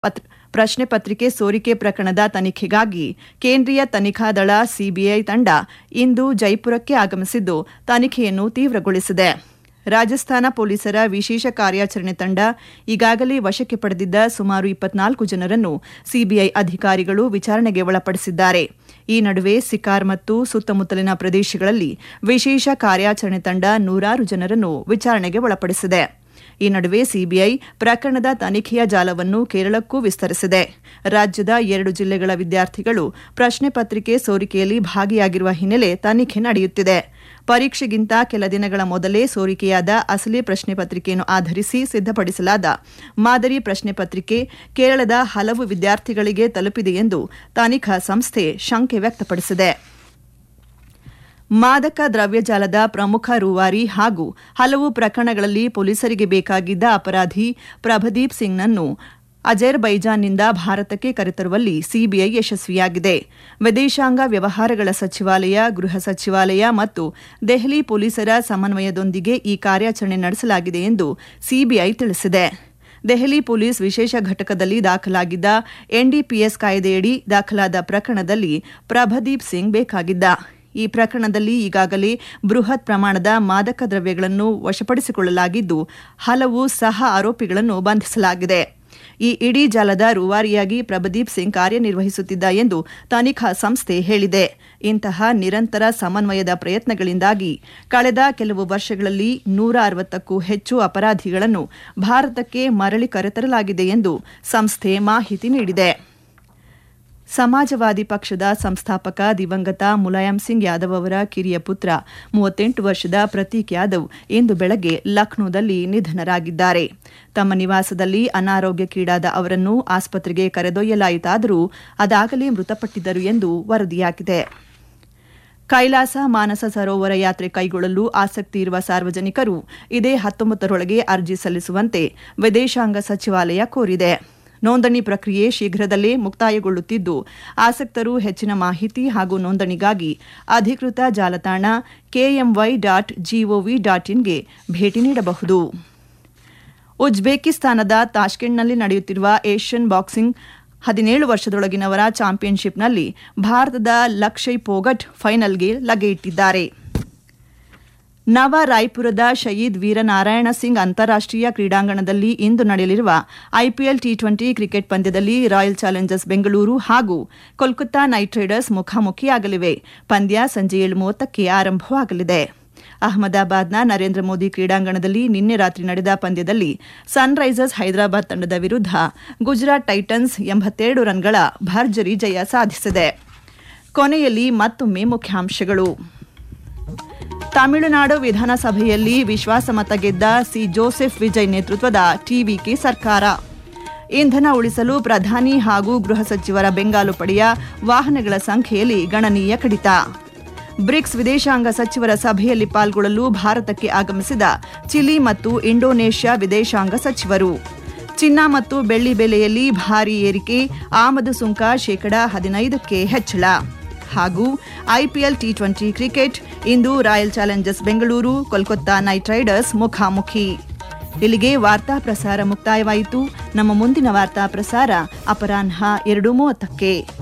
ಪತ್- ಪ್ರಶ್ನೆ ಪತ್ರಿಕೆ ಸೋರಿಕೆ ಪ್ರಕರಣದ ತನಿಖೆಗಾಗಿ ಕೇಂದ್ರೀಯ ತನಿಖಾ ದಳ ಸಿಬಿಐ ತಂಡ ಇಂದು ಜೈಪುರಕ್ಕೆ ಆಗಮಿಸಿದ್ದು ತನಿಖೆಯನ್ನು ತೀವ್ರಗೊಳಿಸಿದೆ ರಾಜಸ್ಥಾನ ಪೊಲೀಸರ ವಿಶೇಷ ಕಾರ್ಯಾಚರಣೆ ತಂಡ ಈಗಾಗಲೇ ವಶಕ್ಕೆ ಪಡೆದಿದ್ದ ಸುಮಾರು ಇಪ್ಪತ್ನಾಲ್ಕು ಜನರನ್ನು ಸಿಬಿಐ ಅಧಿಕಾರಿಗಳು ವಿಚಾರಣೆಗೆ ಒಳಪಡಿಸಿದ್ದಾರೆ ಈ ನಡುವೆ ಸಿಕಾರ್ ಮತ್ತು ಸುತ್ತಮುತ್ತಲಿನ ಪ್ರದೇಶಗಳಲ್ಲಿ ವಿಶೇಷ ಕಾರ್ಯಾಚರಣೆ ತಂಡ ನೂರಾರು ಜನರನ್ನು ವಿಚಾರಣೆಗೆ ಒಳಪಡಿಸಿದೆ ಈ ನಡುವೆ ಸಿಬಿಐ ಪ್ರಕರಣದ ತನಿಖೆಯ ಜಾಲವನ್ನು ಕೇರಳಕ್ಕೂ ವಿಸ್ತರಿಸಿದೆ ರಾಜ್ಯದ ಎರಡು ಜಿಲ್ಲೆಗಳ ವಿದ್ಯಾರ್ಥಿಗಳು ಪ್ರಶ್ನೆ ಪತ್ರಿಕೆ ಸೋರಿಕೆಯಲ್ಲಿ ಭಾಗಿಯಾಗಿರುವ ಹಿನ್ನೆಲೆ ತನಿಖೆ ನಡೆಯುತ್ತಿದೆ ಪರೀಕ್ಷೆಗಿಂತ ಕೆಲ ದಿನಗಳ ಮೊದಲೇ ಸೋರಿಕೆಯಾದ ಅಸಲಿ ಪ್ರಶ್ನೆ ಪತ್ರಿಕೆಯನ್ನು ಆಧರಿಸಿ ಸಿದ್ಧಪಡಿಸಲಾದ ಮಾದರಿ ಪ್ರಶ್ನೆ ಪತ್ರಿಕೆ ಕೇರಳದ ಹಲವು ವಿದ್ಯಾರ್ಥಿಗಳಿಗೆ ತಲುಪಿದೆ ಎಂದು ತನಿಖಾ ಸಂಸ್ಥೆ ಶಂಕೆ ವ್ಯಕ್ತಪಡಿಸಿದೆ ಮಾದಕ ದ್ರವ್ಯಜಾಲದ ಪ್ರಮುಖ ರೂವಾರಿ ಹಾಗೂ ಹಲವು ಪ್ರಕರಣಗಳಲ್ಲಿ ಪೊಲೀಸರಿಗೆ ಬೇಕಾಗಿದ್ದ ಅಪರಾಧಿ ಪ್ರಭದೀಪ್ ಸಿಂಗ್ನನ್ನು ಅಜರ್ಬೈಜಾನ್ನಿಂದ ಭಾರತಕ್ಕೆ ಕರೆತರುವಲ್ಲಿ ಸಿಬಿಐ ಯಶಸ್ವಿಯಾಗಿದೆ ವಿದೇಶಾಂಗ ವ್ಯವಹಾರಗಳ ಸಚಿವಾಲಯ ಗೃಹ ಸಚಿವಾಲಯ ಮತ್ತು ದೆಹಲಿ ಪೊಲೀಸರ ಸಮನ್ವಯದೊಂದಿಗೆ ಈ ಕಾರ್ಯಾಚರಣೆ ನಡೆಸಲಾಗಿದೆ ಎಂದು ಸಿಬಿಐ ತಿಳಿಸಿದೆ ದೆಹಲಿ ಪೊಲೀಸ್ ವಿಶೇಷ ಘಟಕದಲ್ಲಿ ದಾಖಲಾಗಿದ್ದ ಎನ್ಡಿಪಿಎಸ್ ಕಾಯ್ದೆಯಡಿ ದಾಖಲಾದ ಪ್ರಕರಣದಲ್ಲಿ ಪ್ರಭದೀಪ್ ಸಿಂಗ್ ಬೇಕಾಗಿದ್ದ ಈ ಪ್ರಕರಣದಲ್ಲಿ ಈಗಾಗಲೇ ಬೃಹತ್ ಪ್ರಮಾಣದ ಮಾದಕ ದ್ರವ್ಯಗಳನ್ನು ವಶಪಡಿಸಿಕೊಳ್ಳಲಾಗಿದ್ದು ಹಲವು ಸಹ ಆರೋಪಿಗಳನ್ನು ಬಂಧಿಸಲಾಗಿದೆ ಈ ಇಡೀ ಜಾಲದ ರೂವಾರಿಯಾಗಿ ಪ್ರಭದೀಪ್ ಸಿಂಗ್ ಕಾರ್ಯನಿರ್ವಹಿಸುತ್ತಿದ್ದ ಎಂದು ತನಿಖಾ ಸಂಸ್ಥೆ ಹೇಳಿದೆ ಇಂತಹ ನಿರಂತರ ಸಮನ್ವಯದ ಪ್ರಯತ್ನಗಳಿಂದಾಗಿ ಕಳೆದ ಕೆಲವು ವರ್ಷಗಳಲ್ಲಿ ನೂರ ಅರವತ್ತಕ್ಕೂ ಹೆಚ್ಚು ಅಪರಾಧಿಗಳನ್ನು ಭಾರತಕ್ಕೆ ಮರಳಿ ಕರೆತರಲಾಗಿದೆ ಎಂದು ಸಂಸ್ಥೆ ಮಾಹಿತಿ ನೀಡಿದೆ ಸಮಾಜವಾದಿ ಪಕ್ಷದ ಸಂಸ್ಥಾಪಕ ದಿವಂಗತ ಮುಲಾಯಂ ಸಿಂಗ್ ಯಾದವ್ ಅವರ ಕಿರಿಯ ಪುತ್ರ ಮೂವತ್ತೆಂಟು ವರ್ಷದ ಪ್ರತೀಕ್ ಯಾದವ್ ಇಂದು ಬೆಳಗ್ಗೆ ಲಕ್ನೋದಲ್ಲಿ ನಿಧನರಾಗಿದ್ದಾರೆ ತಮ್ಮ ನಿವಾಸದಲ್ಲಿ ಅನಾರೋಗ್ಯಕ್ಕೀಡಾದ ಅವರನ್ನು ಆಸ್ಪತ್ರೆಗೆ ಕರೆದೊಯ್ಯಲಾಯಿತಾದರೂ ಅದಾಗಲೇ ಮೃತಪಟ್ಟಿದ್ದರು ಎಂದು ವರದಿಯಾಗಿದೆ ಕೈಲಾಸ ಮಾನಸ ಸರೋವರ ಯಾತ್ರೆ ಕೈಗೊಳ್ಳಲು ಆಸಕ್ತಿ ಇರುವ ಸಾರ್ವಜನಿಕರು ಇದೇ ಹತ್ತೊಂಬತ್ತರೊಳಗೆ ಅರ್ಜಿ ಸಲ್ಲಿಸುವಂತೆ ವಿದೇಶಾಂಗ ಸಚಿವಾಲಯ ಕೋರಿದೆ ನೋಂದಣಿ ಪ್ರಕ್ರಿಯೆ ಶೀಘ್ರದಲ್ಲೇ ಮುಕ್ತಾಯಗೊಳ್ಳುತ್ತಿದ್ದು ಆಸಕ್ತರು ಹೆಚ್ಚಿನ ಮಾಹಿತಿ ಹಾಗೂ ನೋಂದಣಿಗಾಗಿ ಅಧಿಕೃತ ಜಾಲತಾಣ ಕೆಎಂವೈ ಡಾಟ್ ಜಿಒವಿ ಡಾಟ್ ಇನ್ಗೆ ಭೇಟಿ ನೀಡಬಹುದು ಉಜ್ಬೇಕಿಸ್ತಾನದ ತಾಷ್ಕೆಂಟ್ನಲ್ಲಿ ನಡೆಯುತ್ತಿರುವ ಏಷ್ಯನ್ ಬಾಕ್ಸಿಂಗ್ ಹದಿನೇಳು ವರ್ಷದೊಳಗಿನವರ ಚಾಂಪಿಯನ್ಶಿಪ್ನಲ್ಲಿ ಭಾರತದ ಲಕ್ಷಯ್ ಪೋಗಟ್ ಫೈನಲ್ಗೆ ಲಗೆಯಿಟ್ಟಿದ್ದಾರೆ ನವ ರಾಯ್ಪುರದ ಶಯೀದ್ ವೀರನಾರಾಯಣ ಸಿಂಗ್ ಅಂತಾರಾಷ್ಟೀಯ ಕ್ರೀಡಾಂಗಣದಲ್ಲಿ ಇಂದು ನಡೆಯಲಿರುವ ಐಪಿಎಲ್ ಟಿ ಟ್ವೆಂಟಿ ಕ್ರಿಕೆಟ್ ಪಂದ್ಯದಲ್ಲಿ ರಾಯಲ್ ಚಾಲೆಂಜರ್ಸ್ ಬೆಂಗಳೂರು ಹಾಗೂ ಕೋಲ್ಕತ್ತಾ ನೈಟ್ ರೈಡರ್ಸ್ ಮುಖಾಮುಖಿಯಾಗಲಿವೆ ಪಂದ್ಯ ಸಂಜೆ ಏಳು ಮೂವತ್ತಕ್ಕೆ ಆರಂಭವಾಗಲಿದೆ ಅಹಮದಾಬಾದ್ನ ನರೇಂದ್ರ ಮೋದಿ ಕ್ರೀಡಾಂಗಣದಲ್ಲಿ ನಿನ್ನೆ ರಾತ್ರಿ ನಡೆದ ಪಂದ್ಯದಲ್ಲಿ ಸನ್ರೈಸರ್ಸ್ ಹೈದರಾಬಾದ್ ತಂಡದ ವಿರುದ್ಧ ಗುಜರಾತ್ ಟೈಟನ್ಸ್ ಎಂಬತ್ತೆರಡು ರನ್ಗಳ ಭರ್ಜರಿ ಜಯ ಸಾಧಿಸಿದೆ ಕೊನೆಯಲ್ಲಿ ಮತ್ತೊಮ್ಮೆ ಮುಖ್ಯಾಂಶಗಳು ತಮಿಳುನಾಡು ವಿಧಾನಸಭೆಯಲ್ಲಿ ವಿಶ್ವಾಸಮತ ಗೆದ್ದ ಸಿ ಜೋಸೆಫ್ ವಿಜಯ್ ನೇತೃತ್ವದ ಟಿವಿಕೆ ಸರ್ಕಾರ ಇಂಧನ ಉಳಿಸಲು ಪ್ರಧಾನಿ ಹಾಗೂ ಗೃಹ ಸಚಿವರ ಬೆಂಗಾಲು ಪಡೆಯ ವಾಹನಗಳ ಸಂಖ್ಯೆಯಲ್ಲಿ ಗಣನೀಯ ಕಡಿತ ಬ್ರಿಕ್ಸ್ ವಿದೇಶಾಂಗ ಸಚಿವರ ಸಭೆಯಲ್ಲಿ ಪಾಲ್ಗೊಳ್ಳಲು ಭಾರತಕ್ಕೆ ಆಗಮಿಸಿದ ಚಿಲಿ ಮತ್ತು ಇಂಡೋನೇಷ್ಯಾ ವಿದೇಶಾಂಗ ಸಚಿವರು ಚಿನ್ನ ಮತ್ತು ಬೆಳ್ಳಿ ಬೆಲೆಯಲ್ಲಿ ಭಾರೀ ಏರಿಕೆ ಆಮದು ಸುಂಕ ಶೇಕಡಾ ಹದಿನೈದಕ್ಕೆ ಹೆಚ್ಚಳ ಹಾಗೂ ಐಪಿಎಲ್ ಟಿ ಟ್ವೆಂಟಿ ಕ್ರಿಕೆಟ್ ಇಂದು Royal Challengers Bengaluru Kolkata Knight Riders ಮುಖಾಮುಖಿ ಇಲ್ಲಿಗೆ ವಾರ್ತಾ ಪ್ರಸಾರ ಮುಕ್ತಾಯವಾಯಿತು ನಮ್ಮ ಮುಂದಿನ ವಾರ್ತಾ ಪ್ರಸಾರ ಅಪರಾಹ್ನ ಎರಡು ಮೂವತ್ತಕ್ಕೆ